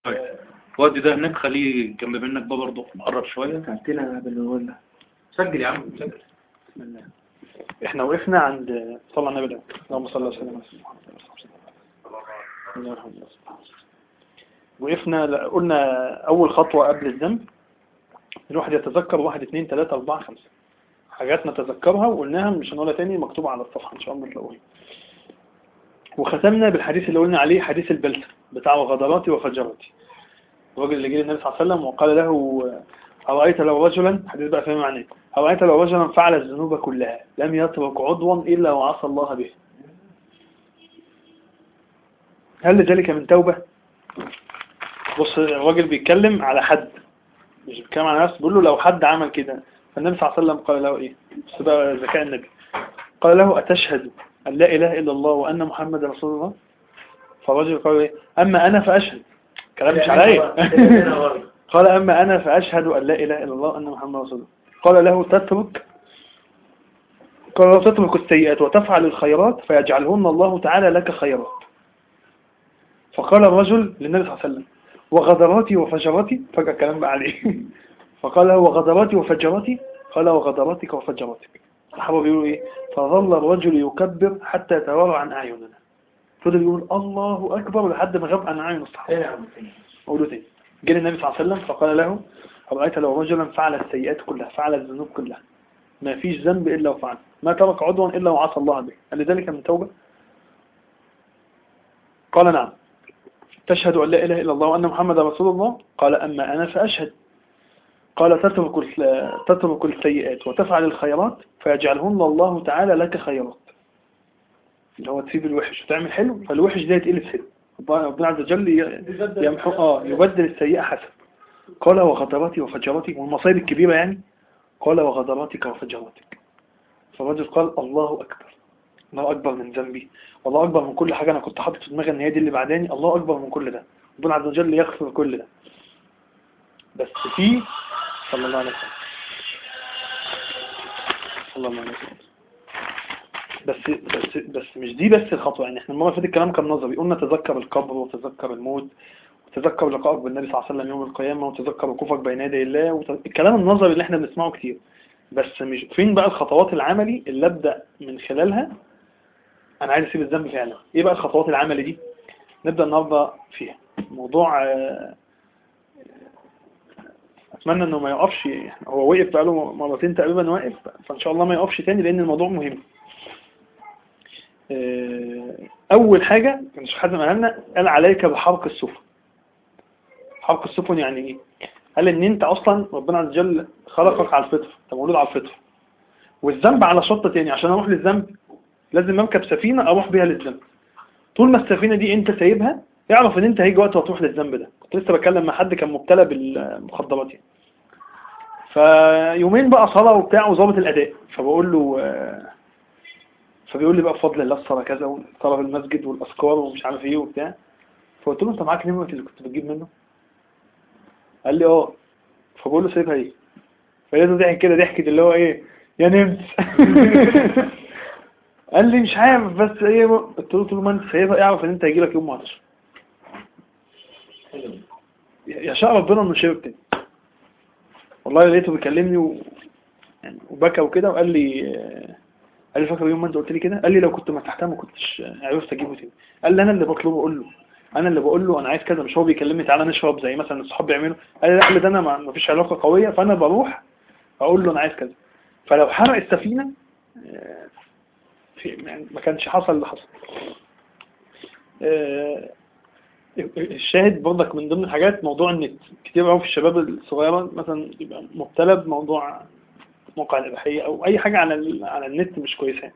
طيب ودي ده هناك خليه جنب منك بقى برضه قرب شوية تعبتنا بالنقول ده سجل يا عم سجل بسم الله احنا وقفنا عند صلى على النبي ده اللهم صل وسلم على سيدنا محمد الله يرحمه الله سبحانه وتعالى. وقفنا ل- قلنا اول خطوة قبل الذنب الواحد يتذكر واحد اثنين ثلاثة اربعة خمسة حاجات نتذكرها وقلناها مش هنقولها تاني مكتوبة على الصفحة ان شاء الله تلاقوها وختمنا بالحديث اللي قلنا عليه حديث البلسة بتاع غدراتي وفجراتي الراجل اللي جه للنبي صلى الله عليه وسلم وقال له أرأيت لو رجلا حديث بقى فاهم معناه أرأيت لو رجلا فعل الذنوب كلها لم يترك عضوا إلا وعصى الله به هل لذلك من توبة بص الراجل بيتكلم على حد مش بيتكلم على نفسه بيقول له لو حد عمل كده فالنبي صلى الله عليه وسلم قال له ايه بس بقى ذكاء النبي قال له أتشهد أن لا إله إلا الله وأن محمد رسول الله فالرجل قال ايه أما أنا فأشهد كلام مش عليا قال أما أنا فأشهد أن لا إله إلا الله وأن محمد رسول الله قال له تترك قال له تترك السيئات وتفعل الخيرات فيجعلهن الله تعالى لك خيرات فقال الرجل للنبي صلى الله عليه وسلم وغدراتي وفجراتي فجأة كلام بقى عليه فقال له وغدراتي وفجراتي قال وغدراتك وفجراتك الصحابة بيقولوا ايه فظل الرجل يكبر حتى يتوارى عن أعيننا فضل يقول الله أكبر لحد ما غاب عن أعين الصحابة أقوله تاني جه النبي صلى الله عليه وسلم فقال له أرأيت لو رجلا فعل السيئات كلها فعل الذنوب كلها ما فيش ذنب إلا وفعل ما ترك عضوا إلا وعصى الله به هل لذلك من توبة قال نعم تشهد أن لا إله إلا الله وأن محمد رسول الله قال أما أنا فأشهد قال تترك الس- تترك السيئات وتفعل الخيرات فيجعلهن الله تعالى لك خيرات اللي هو تسيب الوحش وتعمل حلو فالوحش ده يتقلب حلو ربنا عز وجل ي- يمحو اه يبدل السيئة حسن قال وغدراتي وفجراتي والمصايب الكبيرة يعني قال وغدراتك وفجراتك فالرجل قال الله أكبر الله أكبر من ذنبي الله أكبر من كل حاجة أنا كنت حاطط في دماغي إن هي دي اللي بعداني الله أكبر من كل ده ربنا عز وجل يغفر كل ده بس في صلى الله عليه وسلم صلى الله عليه وسلم بس بس بس مش دي بس الخطوة يعني احنا المرة اللي فاتت الكلام كان نظري قلنا تذكر القبر وتذكر الموت وتذكر لقائك بالنبي صلى الله عليه وسلم يوم القيامة وتذكر وقوفك بين يدي الله وت... الكلام النظري اللي احنا بنسمعه كتير بس مش فين بقى الخطوات العملي اللي ابدا من خلالها انا عايز اسيب الذنب فعلا ايه بقى الخطوات العملي دي نبدا النهارده فيها موضوع آه، اتمنى انه ما يقفش هو وقف بقاله مرتين تقريبا واقف فان شاء الله ما يقفش تاني لان الموضوع مهم آه، اول حاجه كان الشيخ حازم قال لنا قال عليك بحرق السفن حرق السفن يعني ايه قال ان انت اصلا ربنا عز وجل خلقك على الفطر انت مولود على الفطر والذنب على شط تاني عشان اروح للذنب لازم اركب سفينه اروح بيها للذنب طول ما السفينه دي انت سايبها اعرف ان انت هيجي وقت وهتروح للذنب ده كنت لسه بتكلم مع حد كان مبتلى بالمخدرات يعني فيومين بقى صلاه وبتاع وظابط الاداء فبقول له آه، فبيقول لي بقى بفضل الله الصلاه كذا والصلاه في المسجد والاذكار ومش عارف ايه وبتاع فقلت له انت معاك نمره اللي كنت بتجيب منه قال لي اه فبقول له سايبها ايه فلقيته ضحك كده ضحكة اللي هو ايه يا نمس قال لي مش عارف بس ايه قلت له طول ما انت سايبها اعرف ان انت هيجيلك يوم معطش يشاء ربنا انه شرب تاني والله لقيته بيكلمني و... يعني وبكى وكده وقال لي آه، قال لي فاكر يوم ما انت قلت لي كده قال لي لو كنت مسحتها ما كنتش عرفت اجيبه تاني قال لي انا اللي بطلبه اقول له انا اللي بقول له انا عايز كذا مش هو بيكلمني تعالى نشرب زي مثلا الصحاب بيعملوا قال لي لا قال لي ده انا ما ما فيش علاقه قويه فانا بروح اقول له انا عايز كذا فلو حرق السفينه آه، في يعني ما كانش حصل اللي حصل آه، الشاهد برضك من ضمن الحاجات موضوع النت كتير قوي في الشباب الصغيره مثلا يبقى مبتلى بموضوع موقع الإباحية أو أي حاجة على ال- على النت مش كويسة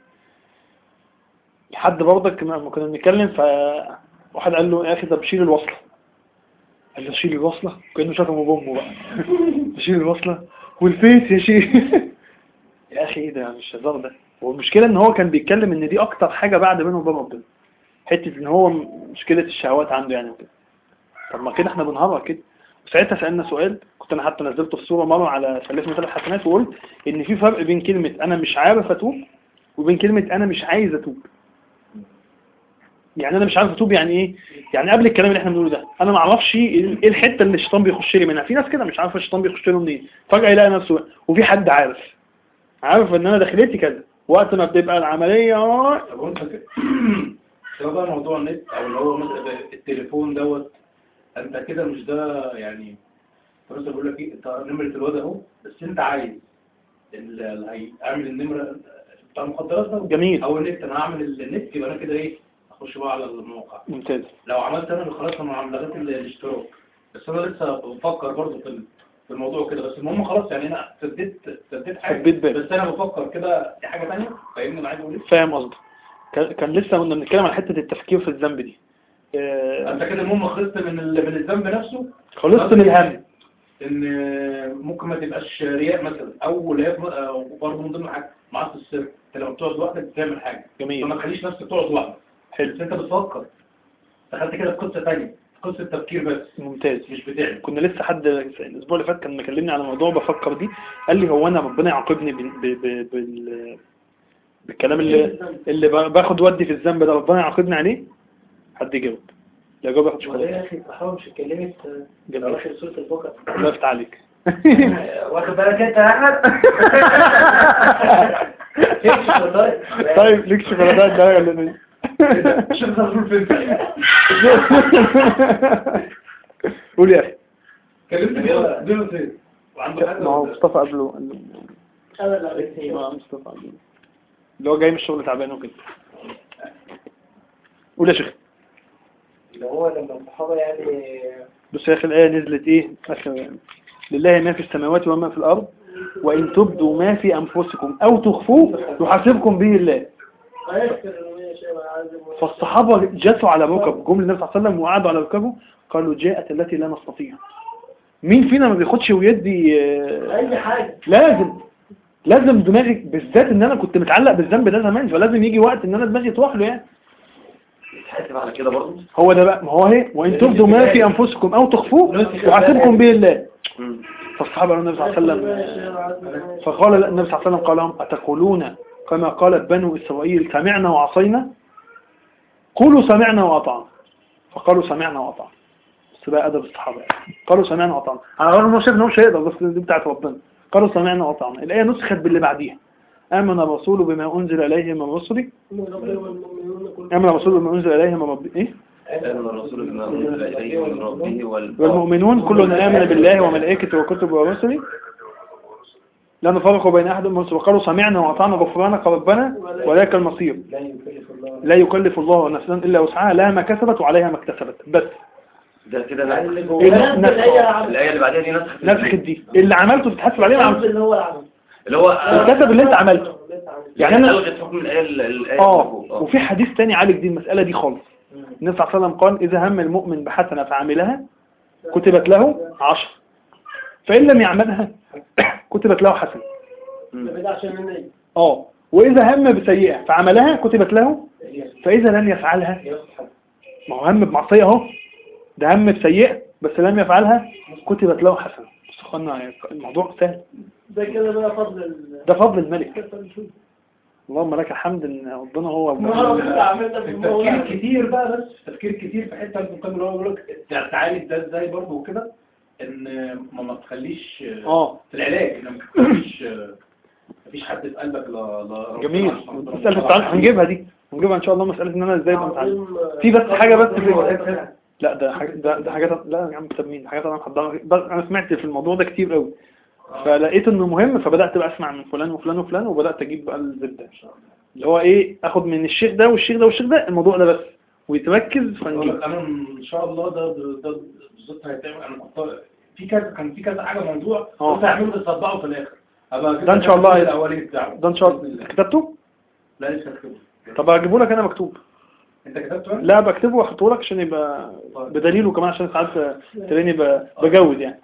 حد برضك لما كنا بنتكلم فواحد قال له يا أخي طب شيل الوصلة قال له شيل الوصلة كأنه شتمه بأمه بقى شيل الوصلة والفيس يا شيخ يا أخي إيه ده مش هزار ده والمشكلة إن هو كان بيتكلم إن دي أكتر حاجة بعد بينه وبين ربنا حتة إن هو م- مشكلة الشهوات عنده يعني وكده طب ما كده إحنا بنهرج كده وساعتها سألنا سؤال كنت أنا حتى نزلته في صورة مرة على سلفنا ثلاث حسنات وقلت إن في فرق بين كلمة أنا مش عارف أتوب وبين كلمة أنا مش عايز أتوب يعني أنا مش عارف أتوب يعني إيه؟ يعني قبل الكلام اللي إحنا بنقوله ده انا ما اعرفش ايه إيه الحته اللي الشيطان بيخش لي منها في ناس كده مش عارفه الشيطان بيخش له منين فجاه يلاقي نفسه وفي حد عارف عارف ان انا دخلتي كذا وقت ما بتبقى العمليه آه، طب وانت كده لو بقى موضوع النت او اللي هو مثلا التليفون دوت انت كده مش ده يعني فرصة بقول لك ايه انت نمرة الواد اهو بس انت عايز اللي اللي هيعمل النمرة بتاع المخدرات ده جميل او النت انا هعمل النت يبقى انا كده ايه اخش بقى على الموقع ممتاز لو عملت انا خلاص انا لغيت ال- الاشتراك بس انا لسه بفكر برضه في ال- في الموضوع كده بس المهم خلاص يعني انا سديت سديت حاجه سديت باب. بس انا بفكر كده دي حاجه ثانيه فاهمني انا عايز اقول ايه فاهم قصدك كان- كان لسه كنا بنتكلم عن حته التفكير في الذنب دي آه، انت كده المهم خلصت من ال- من الذنب نفسه خلصت من الهم ان ممكن ما تبقاش رياء مثلا او رياء برضه من ضمن حاجه معاصي السر انت لما بتقعد لوحدك بتعمل حاجه جميل فما تخليش نفسك تقعد لوحدك حلو بس انت بتفكر دخلت كده في قصه ثانيه قصه تفكير بس ممتاز مش بتعمل كنا لسه حد الاسبوع اللي فات كان مكلمني على موضوع بفكر دي قال لي هو انا ربنا يعاقبني بال... ب- ب- بال... بالكلام اللي اللي ب- باخد ودي في الذنب ده ربنا يعاقبني عليه حد يجاوب لا جاوب ياخد ولا يا شوكولاته اخي بحاول مش اتكلمت جميل اواخر سوره البقره الله يفتح عليك واخد بالك انت يا احمد طيب ليك شوكولاتات ده ولا ايه شوف الرسول فين قول يا اخي كلمت بيه بيه فين وعنده حاجه ما هو ولا- مصطفى قبله قال له- انا اللي عرفتني ما مصطفى قبله اللي هو جاي من الشغل تعبان وكده قول يا شيخ اللي هو لما الصحابه يعني بص يا اخي الآية نزلت ايه آخر لله ما في السماوات وما في الأرض وإن تبدوا ما في أنفسكم أو تخفوه يحاسبكم به الله فالصحابة جثوا على ركب جم للنبي صلى الله عليه وسلم وقعدوا على ركبه قالوا جاءت التي لا نستطيع مين فينا ما بياخدش ويدي آه، اي حاجه لازم لازم دماغي بالذات ان انا كنت متعلق بالذنب ده زمان فلازم يجي وقت ان انا دماغي تروح له يعني تحاسب على كده برضه هو ده بقى ما هو اهي وان تبدوا ما في انفسكم او تخفوه يحاسبكم به الله فالصحابه قالوا النبي صلى الله عليه وسلم فقال لا، النبي صلى الله عليه وسلم قال لهم أتقولون كما قالت بنو إسرائيل سمعنا وعصينا قولوا سمعنا وأطعنا فقالوا سمعنا وأطعنا بس بقى أدب الصحابة يعني. قالوا سمعنا وأطعنا أنا أقول إنه شايف إنه مش هيقدر بس دي بتاعت ربنا قالوا سمعنا وأطعنا الآية نسخت باللي بعديها آمن الرسول بما أنزل إليه من رسله آمن الرسول بما أنزل إليه من ربه إيه آمن الرسول بما أنزل إليه من ربه وال- والمؤمنون كلنا آمن بالله وملائكته وكتبه ورسله لا نفرق بين أحد من رسله وقالوا سمعنا وأطعنا غفرانك ربنا ولك المصير لا يكلف الله لا يكلف الله نفسا إلا وسعها لها ما كسبت وعليها ما اكتسبت بس ده كده نسخ اللي إيه جوه نفس- نفس- الآية اللي بعدها دي نسخ نفخت دي اللي عملته تتحسب عليه مع اللي هو العمل اللي هو الكتب اللي انت عملته يعني أنا ألغت حكم الآية ال- الآية اه المفروض. آه. وفي حديث تاني عالج دي المسألة دي خالص النبي صلى الله عليه وسلم قال إذا هم المؤمن بحسنة فعملها كتبت له عشر فإن لم يعملها كتبت له حسنة مم. ده عشان النية اه وإذا هم بسيئة فعملها كتبت له فإذا لم يفعلها ما هو هم بمعصية اهو ده هم بسيئة بس لم يفعلها كتبت له حسنة بس اخوانا الموضوع سهل ده كده بقى فضل ال ده فضل الملك اللهم لك الحمد ان ربنا هو عملنا في التفكير الموضوع كتير بقى بس تفكير كتير في حته المكمل اللي هو بيقول لك تعالج ده ازاي برضه وكده ان ما ما تخليش اه في العلاج ان ما تخليش مفيش حد في قلبك لا لا جميل مسألة التعلق هنجيبها دي هنجيبها ان شاء الله مسألة ان انا ازاي ابقى متعلم في بس حاجة بس في لا ده حاجة ده, ده حاجات لا يا عم طب مين حاجات انا محضرها بس انا سمعت في الموضوع ده كتير قوي فلقيت انه مهم فبدأت بقى اسمع من فلان وفلان وفلان وبدأت اجيب بقى الزبدة اللي هو ايه اخد من الشيخ ده والشيخ ده والشيخ ده الموضوع ده بس ويتركز بقول فنجيب لك انا ان شاء الله ده ده بالظبط هيتعمل انا كنت في كذا كان في كذا حاجه موضوع اه. بس هعمله تصدقه في الاخر ابقى ده إن شاء الله هيبقى- الاولي بتاعه ده ان شاء بإذن الله الله. كتبته لا لسه هكتبه طب اجيبه لك انا مكتوب انت كتبته لا بكتبه واحطه لك عشان يبقى بدليله كمان عشان ساعات تلاقيني ب- بجود يعني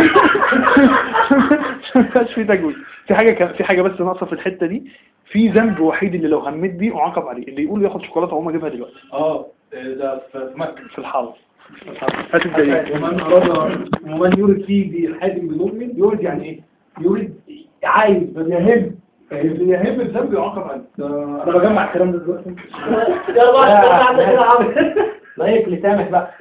مش في تجويد في حاجه كان في حاجه بس ناقصه في الحته دي في ذنب وحيد اللي لو هميت بيه اعاقب عليه اللي يقول ياخد شوكولاته اقوم اجيبها دلوقتي اه ده في في مكه في الحاره هات الدليل ومن أراد ومن يرد فيه بالحاتم بمؤمن يرد يعني ايه؟ يرد عايز بيهم بيهم الذنب يعاقب عليه ده انا بجمع الكلام ده دلوقتي يا الله عندك كده عمل ضيق لسانك بقى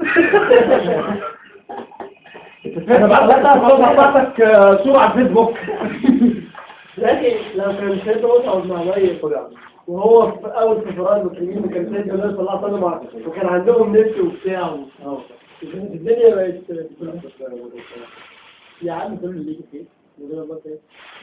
انا بقى بقى بعتك صورة على الفيسبوك لكن لو كان سيدنا موسى مع ضيق وهو في اول سفراء المسلمين وكان سيدنا النبي صلى الله عليه وسلم وكان عندهم نفس وبتاع و- الدنيا بقت يا عم كل اللي يجي فيه يقول لك بس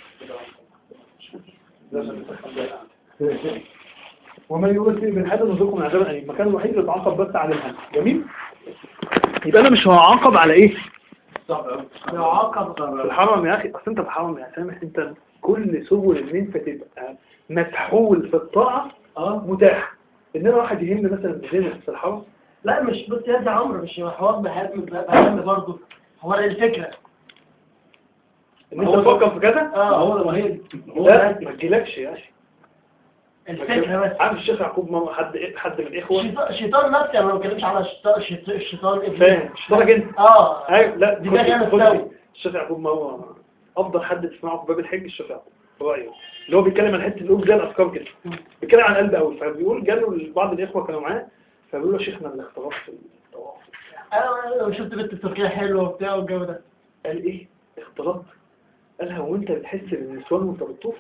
ايه ومن يقول في من هذا نذوقكم من عذاب أليم المكان الوحيد اللي اتعاقب بس على الهم جميل يبقى انا مش هعاقب على ايه لو عاقب في الحرم يا اخي اصل انت في الحرم يا سامح انت كل سبل ان انت تبقى مسحول في الطاعه اه متاح انما واحد يهم مثلا بزينة في الحرم لا مش بص يا ده عمرو مش حوار بهم بهم برضه حوار الفكرة ان انت تفكر في كذا اه هو ده ما هي هو لا ده ما تجيلكش يا اخي الفكرة بس عارف الشيخ يعقوب ما حد حد من الاخوه الشيطان- الشيطان نفسي انا ما بتكلمش على الشيطان الشيط- الشيطان ابليس. فاهم شطارك انت اه ايوه لا دي خد- بقى أنا خد أستوعب. دي. الشيخ يعقوب ما هو افضل حد تسمعه في باب الحج الشيخ يعقوب رايه اللي هو بيتكلم عن حته القلوب زي الافكار كده بيتكلم عن القلب قوي فبيقول جاله بعض الاخوه كانوا معاه فبيقولوا له يا شيخنا الاختلاط في الطواف انا لو شفت بنت تركيا حلوه وبتاع والجو ده قال ايه اختلاط قال هو انت بتحس بالنسوان وانت بتطوف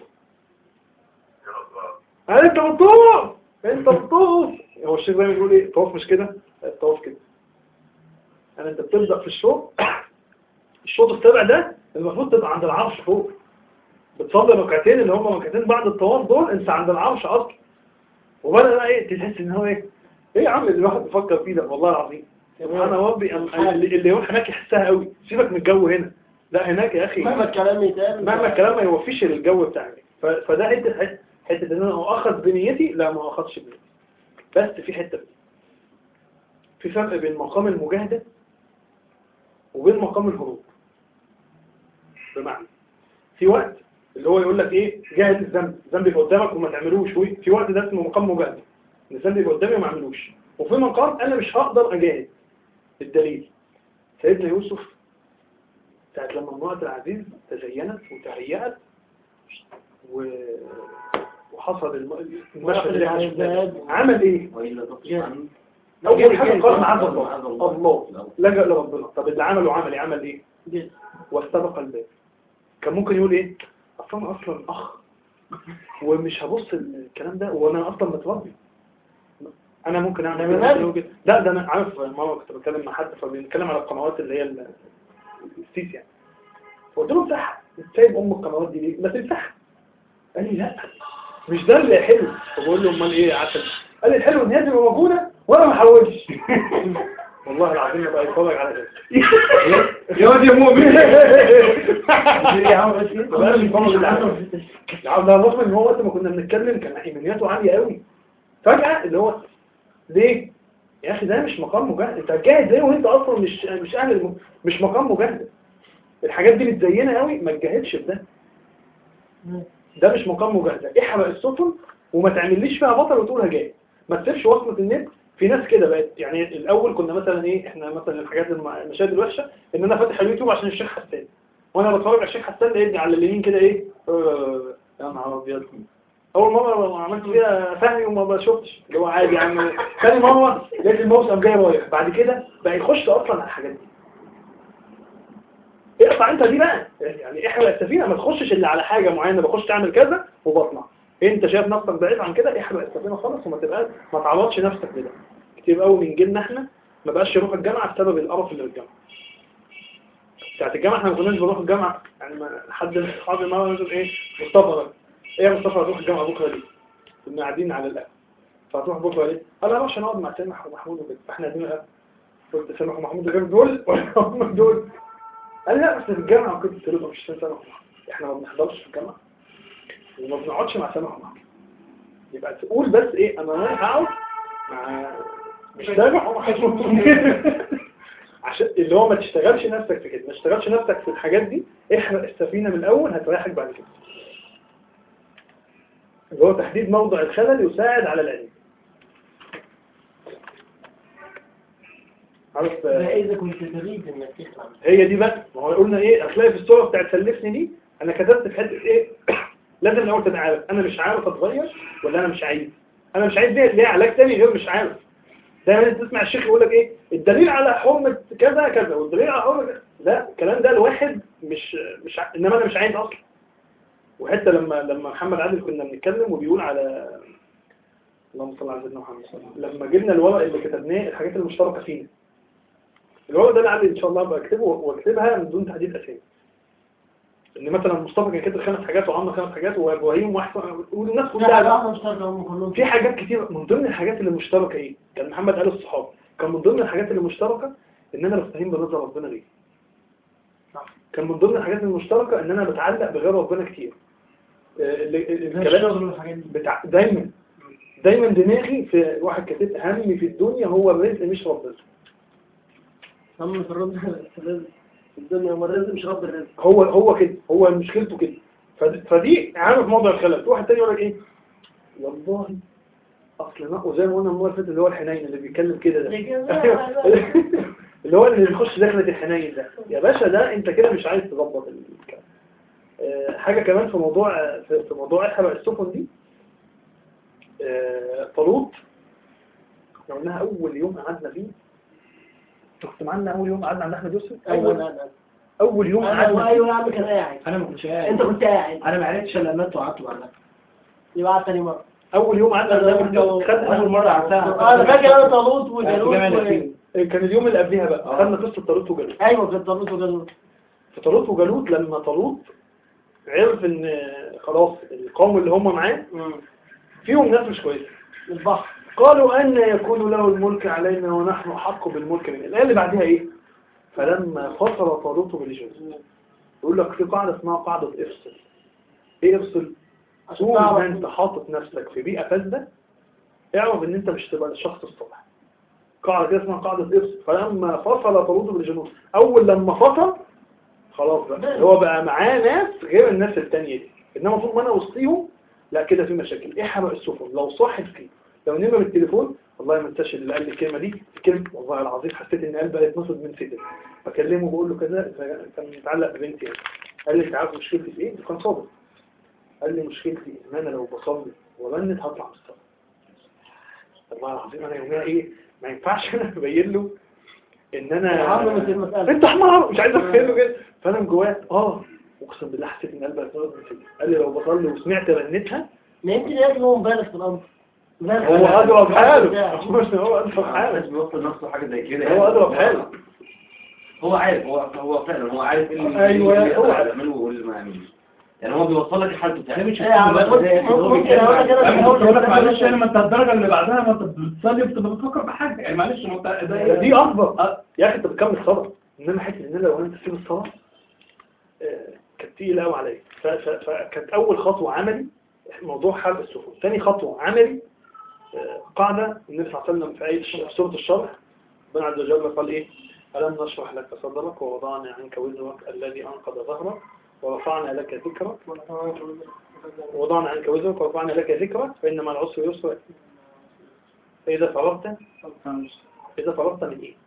قال انت بتطوف انت بتطوف هو الشيخ دايما بيقول ايه الطواف مش كده لا، الطواف كده قال انت بتبدا في الشوط الشوط السابع ده المفروض تبقى عند العرش فوق بتصلي ركعتين اللي هم ركعتين بعد الطواف دول انت عند العرش اصلا وبدا بقى ايه تحس ان هو ايه ايه يا عم اللي الواحد بيفكر فيه ده والله العظيم سبحان ربي أم- اللي اللي يروح هناك يحسها قوي سيبك من الجو هنا لا هناك يا اخي مهما الكلام يتقال مهما الكلام ما يوفيش الجو بتاعي ف- فده حته حته حته ان انا اؤخذ بنيتي لا ما اؤخذش بنيتي بس في حته في فرق بين مقام المجاهده وبين مقام الهروب بمعنى في وقت اللي هو يقول لك ايه جاهد الذنب الذنب يبقى قدامك وما تعملوش وي- في وقت ده اسمه مقام مجاهده ان الذنب يبقى قدامي وما اعملوش وفي مقام انا مش هقدر اجاهد الدليل سيدنا يوسف ساعة لما امرأة العزيز تزينت وتهيأت و... وحصل الم- المشهد اللي احنا شفناه عمل ايه؟ وإلا تصرف عنه أول حاجة قال معاذ الله الله لجأ لربنا طب اللي عمله عمل ايه؟ عمل ايه؟ جد. واستبق الباب كان ممكن يقول ايه؟ أصلا أنا أصلا أخ ومش هبص الكلام ده وأنا أصلا متربي أنا ممكن أعمل ده كده، نبي. ممكن كده. لا ده أنا عارف مرة كنت بتكلم مع حد فبنتكلم على القنوات اللي هي ال- السيس يعني فقلت له امسحها سايب أم القنوات دي ليه؟ ما تمسحها قال لي لا مش ده اللي حلو فبقول له امال ايه يا عسل قال لي الحلو ان هي تبقى موجوده وانا ما احولش والله العظيم بقى يتفرج على ده يا واد يا مؤمن يا عم بس كده. بقى اللي يتفرج على ده. على الرغم ان هو وقت ما كنا بنتكلم كان ايمانياته عاليه قوي فجاه اللي هو ليه يا اخي ده مش مقام مجاهد انت هتجاهد ليه وانت اصلا مش مش اهل الم... مش مقام مجاهد الحاجات دي بتزينها قوي ما تجاهدش في ده ده مش مقام مجاهدة احرق السفن وما تعمليش فيها بطل وتقول هجاي ما تسيبش وصلة النت في ناس كده بقت يعني الاول كنا مثلا ايه احنا مثلا الحاجات الم- المشاهد الوحشه ان انا فاتح اليوتيوب عشان الشيخ حسان وانا بتفرج على الشيخ حسان لقيتني على اليمين كده ايه آه، يا نهار ابيض اول مره عملت فيها فهمي وما بشوفش اللي هو عادي يا عم ثاني مره لقيت الماوس قام جاي رايح بعد كده بقى يخش اصلا على الحاجات دي اقطع انت دي بقى يعني احرق السفينه ما تخشش اللي على حاجه معينه بخش تعمل كذا وبطلع انت شايف نفسك بعيد عن كده احرق السفينه خالص وما تبقى ما تعرضش نفسك لده كتير قوي من جيلنا احنا ما بقاش يروح الجامعه بسبب القرف اللي في الجامعه بتاعت الجامعه احنا ما كناش بنروح الجامعه يعني ما حد من اصحابي مره نزل ايه مصطفى بقى ايه يا مصطفى هتروح الجامعه بكره ليه؟ كنا قاعدين على القهوه فهتروح بكره ليه؟ قال لا عشان اقعد مع سامح ومحمود وكده فاحنا قاعدين على القهوة. قلت سامح ومحمود غير دول ولا هم دول؟ قال لي لا بس في الجامعة كنت قلت له مش عشان سامح ومحمود احنا ما بنحضرش في الجامعة وما بنقعدش مع سامح ومحمود يبقى تقول بس ايه انا رايح اقعد مع مش سامح ومحمود عشان اللي هو ما تشتغلش نفسك في كده ما تشتغلش نفسك في الحاجات دي احرق السفينة من الاول هتريحك بعد كده اللي هو تحديد موضع الخلل يساعد على العلم عارف آه، ده إذا كنت تريد إنك تخلع هي دي بقى ما هو قلنا ايه هتلاقي في الصورة بتاعت سلفني دي انا كتبت في حته ايه لازم الاول تبقى عارف انا مش عارف اتغير ولا انا مش عايز انا مش عايز ديت ليها علاج تاني غير مش عارف دايما انت تسمع الشيخ يقول لك ايه الدليل على حرمه كذا كذا والدليل على حرمه كذا لا الكلام ده الواحد مش مش ع- انما انا مش عايز اصلا وحتى لما لما محمد عادل كنا بنتكلم وبيقول على اللهم صل على سيدنا محمد لما جبنا الورق اللي كتبناه الحاجات المشتركه فينا الورق ده انا عندي ان شاء الله ابقى اكتبه واكتبها من دون تحديد اسامي ان مثلا مصطفى كان كاتب خمس حاجات وعمر خمس حاجات وابراهيم واحسن والناس لا كلها لا واحدة مشتركة هم كلهم في حاجات كتير من ضمن الحاجات اللي مشتركة ايه كان محمد قال الصحابة كان من ضمن الحاجات اللي مشتركة ان انا بستعين برضا ربنا ليه كان من ضمن الحاجات المشتركة ان انا بتعلق بغير ربنا كتير آه، اللي- اللي- الكلام بتاع دايما دايما دماغي في واحد كاتب همي في الدنيا هو الرزق مش ربنا هم في الرزق في الرزق في الدنيا هم الرزق مش رب الرزق هو هو كده هو مشكلته كده فد- فدي عامل في موضوع الخلل في واحد تاني يقول لك ايه والله اصل ما وزي ما قلنا المره اللي فاتت اللي هو الحنين اللي بيتكلم كده ده اللي هو اللي بيخش دخلة الحنين ده يا باشا ده انت كده مش عايز تظبط الكلام آه، حاجة كمان في موضوع في في موضوع احرق السفن دي آه، طالوت احنا قلناها اول يوم قعدنا فيه كنت معانا اول يوم قعدنا عند احمد يوسف ايوه اول انا اول يوم انا قعدنا ايوه يا عم كان قاعد انا ما كنتش قاعد انت كنت قاعد انا ما عرفتش الا لما انتوا قعدتوا بعدها يبقى قعد تاني مرة اول يوم قعدنا عند احمد يوسف خدنا اول مره قعدتها انا فاكر انا طالوت وجالوت جامع و- اليقين. كان اليوم اللي قبلها بقى آه. خدنا قصة طالوت وجالوت ايوه كان طالوت وجالوت فطالوت وجالوت لما طالوت عرف ان خلاص القوم اللي هم معاه فيهم ناس مش كويسه البحر قالوا أن يكون له الملك علينا ونحن حق بالملك منه الآية اللي بعدها إيه فلما فصل طالوت بالجنود يقول لك في قاعدة اسمها قاعدة افصل إيه افصل عشان طول ما تعرف أنت حاطط نفسك في بيئة فاسدة اعرف إن أنت مش تبقى الشخص الصالح قاعدة كده اسمها قاعدة افصل فلما فصل طالوت بالجنود أول لما فصل خلاص بقى هو بقى معاه ناس غير الناس التانية دي إنما طول ما أنا وسطيهم لا كده في مشاكل احرق السفن لو صاحب فيه لو نمر التليفون والله ما انتش اللي قال لي الكلمه دي الكلمه والله العظيم حسيت ان قلبي هيتنفض من صدري بكلمه بقول له كذا كان متعلق ببنتي يعني قال لي انت عارف مشكلتي في ايه؟ كان صادق قال لي مشكلتي ان انا لو بصلي وبنت هطلع من الصلاه والله العظيم انا يوميها ايه ما ينفعش انا ابين له ان انا يا عم مش المسألة. انت حمار مش عايز اتخيل له كده فانا من جوايا اه اقسم بالله حسيت ان قلبي هيتنفض من صدري قال لي لو بصلي وسمعت رنتها ما يمكن يجب هو مبالغ في الامر مبالغ هو في أدرى بحاله بتاعه. مش هو أدرى الناس بحاله بيوصل نفسه حاجة زي كده هو أدرى بحاله هو عارف هو هو فعلا هو عارف ايه اللي أيوة، إيه اللي هو يقدر عارف. يعمله واللي ما يعملش يعني هو بيوصل لك حالته بتاعته مش إيه يا عم، ممكن- ممكن اقول لك انا في الاول يقول لك معلش يعني ما انت الدرجه اللي بعدها ما انت بتصلي بتبقى بتفكر بحاجه يعني معلش ما انت ده دي أكبر يا أخي أنت بتكمل صلاة إنما حتة إن أنا لو أنا تسيب الصلاة آه، كانت تقيلة قوي عليا ف- ف- فكانت أول خطوة عملي موضوع حرق السفن ثاني خطوة عملي آه، قاعدة النبي صلى الله عليه وسلم في آية في سورة الشرح ربنا عز وجل قال إيه ألم نشرح لك صدرك ووضعنا عنك وزرك الذي أنقض ظهرك ورفعنا لك ذكرك ووضعنا عنك وزرك ورفعنا لك ذكرك فإن مع العسر يسرا فإذا فرغت إذا فرغت من إيه؟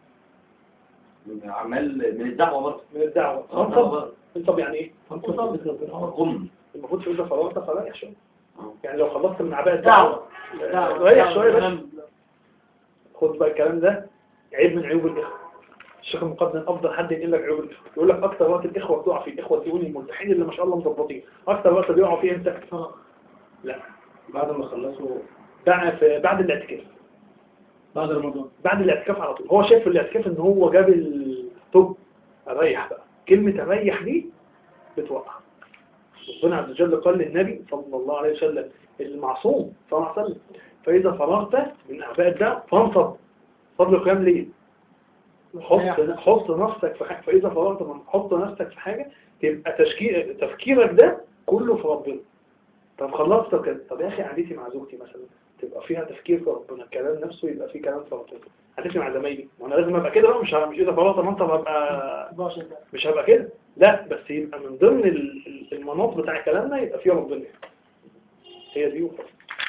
عمال من الدعوة برضه من الدعوة آه، انصب انصب يعني إيه؟ قم المفروض إذا فرغت فريح شوية آه. يعني لو خلصت من عباءة الدعوة دعوة. ريح شوية بس دعوة. خد بقى الكلام ده عيب من عيوب الإخوة الشيخ المقدم أفضل حد ينقل لك عيوب الإخوة يقول لك أكتر وقت الإخوة بتقع فيه الإخوة الديوني الملتحين اللي ما شاء الله مظبطين أكتر وقت بيقعوا فيه إمتى؟ لا بعد ما خلصوا بعد في- بعد الاعتكاف بعد رمضان بعد الاعتكاف على طول هو شايف في الاعتكاف ان هو جاب الطب اريح بقى كلمة اريح دي بتوقع ربنا عز وجل قال للنبي صلى الله عليه وسلم المعصوم صلى الله عليه وسلم فإذا فرغت من أعباء الدعوة فانصب صبر قيام ليه حط حط نفسك في حاجة فإذا فرغت من حط نفسك في حاجة تبقى تشكيل تفكيرك ده كله في ربنا طب خلصت كده طب يا أخي قعدتي مع زوجتي مثلا تبقى فيها تفكير في ربنا الكلام نفسه يبقى فيه كلام في ربنا قعدتي مع زمايلي وانا لازم ابقى كده بقى مش ه- مش اذا فرغت منطق هبقى 14 سنة. مش هبقى كده لا بس يبقى من ضمن ال- ال- المناط بتاع كلامنا يبقى فيه ربنا هي دي وخلاص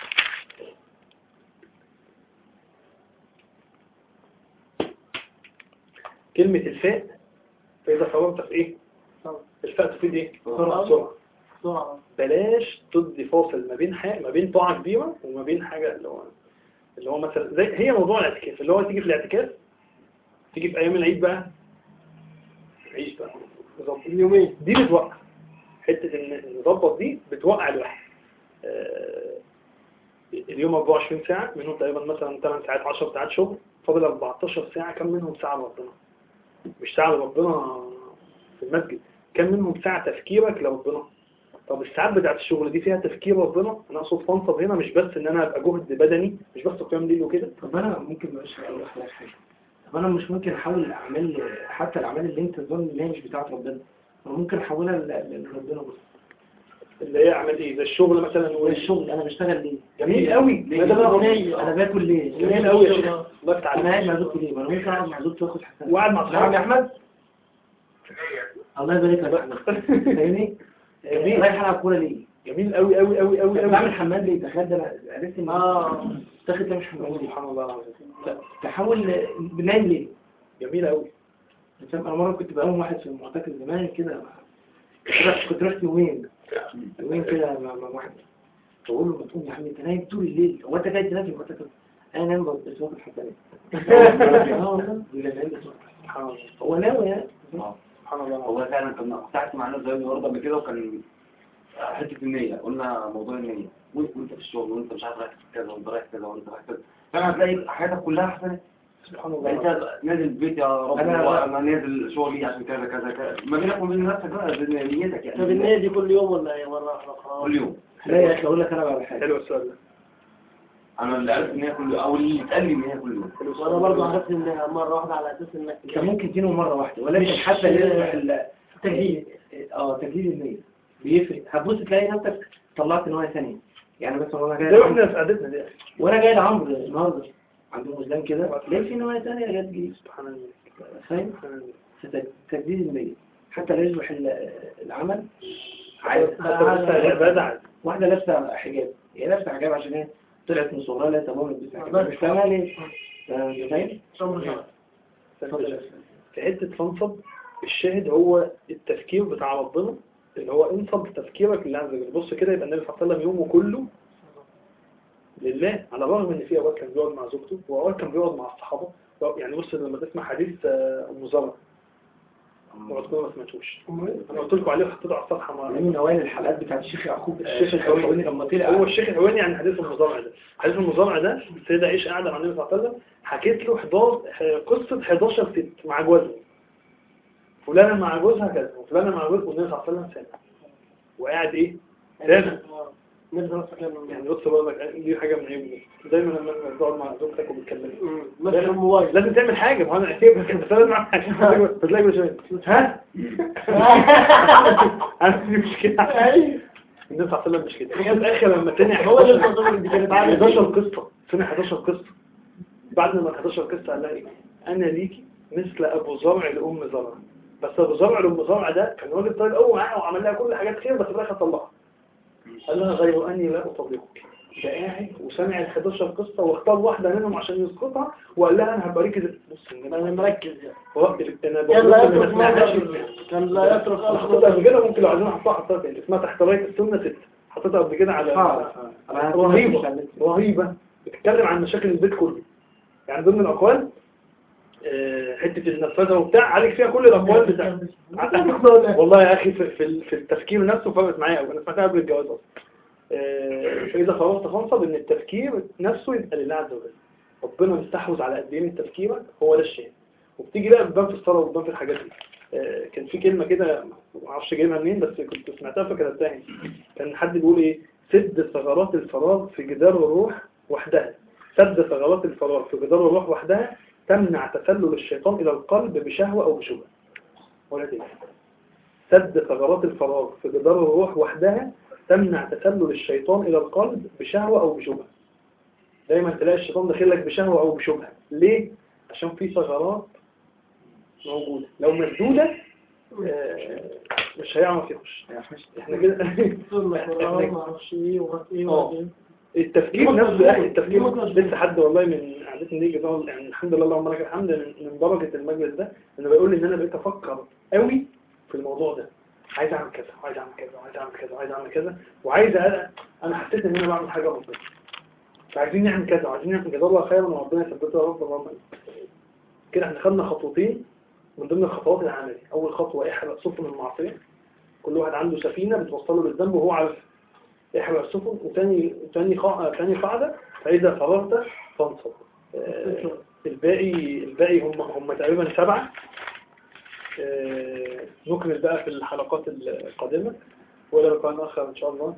كلمة الفاء فإذا فرغت في إيه؟ الفاء تفيد إيه؟ سرعة. سرعة بسرعة بلاش تدي فاصل ما بين حاجة ما بين طاعة كبيرة وما بين حاجة اللي هو اللي هو مثلا زي هي موضوع الاعتكاف اللي هو تيجي في الاعتكاف تيجي في ايام العيد بقى عيش بقى بالظبط اليومين دي بتوقع حته ان نظبط دي بتوقع الواحد آه، اليوم 24 ساعه منهم تقريبا مثلا 8 ساعات 10 ساعات شغل فاضل 14 ساعه كم منهم ساعه لربنا مش ساعه لربنا في المسجد كم منهم ساعه تفكيرك لربنا طب الساعات بتاعت الشغل دي فيها تفكير ربنا انا اقصد فانصب هنا مش بس ان انا ابقى جهد بدني مش بس قيام ليل وكده طب انا ممكن مش اقول لك حاجه طب انا مش ممكن احول اعمال حتى الاعمال اللي انت تظن ان هي مش بتاعت ربنا انا ممكن احولها ل- ل- لربنا بس اللي هي اعمال ايه زي الشغل مثلا والشغل انا بشتغل ليه؟ جميل قوي ليه؟ انا باكل ليه؟ جميل قوي يا شيخ الله انا تعالى قاعد مع زوجتي ليه؟ ما انا ممكن اقعد مع زوجتي واخد حسنات وقاعد مع نعم يا اصحابي احمد الله يبارك لك يا احمد فاهمني؟ جميل. رايح العب كوره ليه؟ جميل قوي قوي قوي قوي قوي بعمل حمام ليه؟ تخيل ده انا عرفت ان اه تاخد ده مش حمام ليه؟ سبحان الله العظيم لا تحول بنام ليه؟ جميل قوي فاهم؟ انا مره كنت بقوم واحد في المعتكف زمان كده كنت رحت- كنت رحت يومين يومين كده مع مع واحد بقول له ما تقوم يا عم انت نايم طول الليل هو انت جاي تنام في المعتكف انا نايم بس واكل حبايه اه والله بيقول لي نايم بس واكل سبحان الله هو ناوي يعني سبحان الله العظيم هو فعلا كنا قطعت مع ناس زي النهارده قبل كده وكان حته النيه قلنا موضوع النيه وانت وانت في الشغل وانت مش عارف رايح كذا وانت رايح كذا وانت رايح كذا فعلا هتلاقي حياتك كلها حسنات سبحان الله انت نازل البيت يا رب أنا- انا نازل شغلي عشان كذا كذا كذا ما بينك وبين نفسك بقى بنيتك يعني طب النية دي كل يوم ولا ايه مرة واحدة خلاص كل يوم لا يا اخي اقول لك انا بقى حاجه حلو السؤال ده انا اللي عرفت ان هي كل يوم او اللي اتقال لي ان هي كل يوم حلو السؤال وانا ده. برضه عرفت انها مرة واحدة على اساس انك انت ممكن تنوي مره واحده ولكن حتى يصبح ال- تجديد اه تجديد النيه بيفرق هتبص تلاقي نفسك طلعت نوايا ثانيه يعني مثلا وانا زي جاي واحنا في قعدتنا دي يا اخي وانا جاي لعمرو النهارده عند مسلم كده لقيت في نوايا ثانيه جت جديد سبحان الله فاهم سبحان الله فتجديد النيه حتى لا يصبح ال- العمل حتى بس العبادة عادي واحده لابسه حجاب هي لابسه حجاب عشان هي طلعت من صغرها لا تمام بس حجاب مش فاهمها ليه فاهم فاهم اتفضل. في حتة فانصب الشاهد هو التفكير بتاع ربنا اللي هو انصب تفكيرك لله عز وجل بص كده يبقى النبي صلى الله عليه وسلم يومه كله لله على الرغم ان في اوقات كان بيقعد مع زوجته واوقات كان بيقعد مع الصحابه يعني بص لما تسمع حديث آه، ام زرع اوعى تكونوا ما سمعتوش انا قلت لكم عليه وحطيته على الصفحه مع من اوائل الحلقات بتاعت الشيخ يعقوب الشيخ الشيخ الحويني. الحويني لما طلع هو الشيخ الحويني عن حديث المزارع ده حديث المزارع ده السيدة عائشة قاعدة مع النبي صلى الله عليه وسلم حكيت له 11 قصة 11 ست مع جوزها فلانة مع جوزها كذا وفلانة مع جوزها والنبي صلى الله عليه وسلم سامع وقاعد ايه سامع نفس نفسك يعني بص بقول لك دي حاجة من عيوبي دايما لما تقعد مع زوجتك وبتكلم مثل الموبايل لازم تعمل حاجة ما انا ايه بس بس لازم اعمل حاجة بتلاقي كل شوية ها انا في مشكلة النبي صلى الله عليه وسلم مش كده هي في الاخر لما سمع هو ده 11 الموضوع اللي كانت عامل 11 قصة سمع 11 قصة بعد ما 11 قصة قال لها ايه انا ليكي مثل ابو زرع لام زرع بس ابو زرع لام زرع ده كان راجل طيب قوي معاها وعمل لها كل حاجات خير بس في الاخر طلقها قال لها غير اني لا اطلقك ده قاعد وسمع ال 11 قصة واختار واحدة منهم عشان يسقطها وقال لها انا هبقى ركز بص انا مركز يعني هو انا كان بقول لا لكم يترك ما سمعناش مرة كان لا يترك انا حطيتها قبل كده ممكن لو عايزين احطها احطها تاني اسمها تحت راية السنة ست حطيتها قبل كده على رهيبة رهيبة بتتكلم عن مشاكل البيت كله يعني ضمن الأقوال آه، حتة النفاذة وبتاع عليك فيها كل الأقوال بتاع والله يا أخي في, في, في التفكير نفسه فرقت معايا أوي أنا سمعتها قبل الجواز أصلا آه، فإذا فرغت فانصب إن التفكير نفسه يبقى لله عز وجل ربنا مستحوذ على قد إيه من تفكيرك هو ده الشيء وبتيجي بقى بتبان في الصلاة وبتبان في الحاجات دي آه، كان في كلمة كده ما اعرفش جايبها منين بس كنت سمعتها فكرتها يعني. كان حد بيقول ايه سد ثغرات الفراغ في جدار الروح وحدها سد ثغرات الفراغ في جدار الروح وحدها تمنع تسلل الشيطان إلى القلب بشهوة أو بشبهة ولا تاني سد ثغرات الفراغ في جدار الروح وحدها تمنع تسلل الشيطان إلى القلب بشهوة أو بشبهة دايما تلاقي الشيطان داخل لك بشهوة أو بشبهة ليه؟ عشان في ثغرات موجودة لو مسدودة آه، مش هيعرف يخش احنا كده ما اعرفش ايه وما ايه آه. وما ايه التفكير نفسه يا اخي التفكير لسه حد والله من قعدتنا دي جزاه يعني الحمد لله اللهم لك الحمد من من بركه المجلس ده انه بيقول لي ان انا بقيت افكر قوي في الموضوع ده عايز اعمل كذا وعايز اعمل كذا وعايز اعمل كذا وعايز اعمل كذا وعايز أ- انا حسيت ان انا بعمل حاجه مظبوطه عايزين نعمل كذا وعايزين نعمل كذا الله خيرا وربنا يثبتنا يا رب اللهم آمين. كده احنا خدنا خطوتين من ضمن الخطوات العملية أول خطوة احرق سفن المعصية كل واحد عنده سفينة بتوصله للذنب وهو عارف احرق السفن وتاني تاني قا- تاني قاعدة فإذا فرغت فانصب آه، الباقي الباقي هم هم تقريبا سبعة آه، نكمل بقى في الحلقات القادمة ولا لقاء آخر إن شاء الله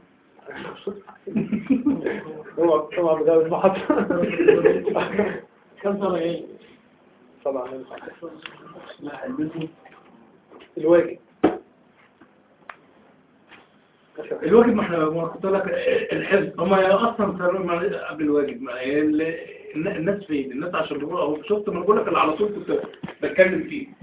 اوعى اوعى بدأ المحطة كم سنة ايه؟ طبعا الواجب الواجب ما احنا ما كنت لك الحفظ هم اصلا صاروا مع- قبل الواجب ما هي ال- الناس فين الناس عشان بيقولوا اهو شفت ما بقول لك اللي على طول كنت بتكلم فيه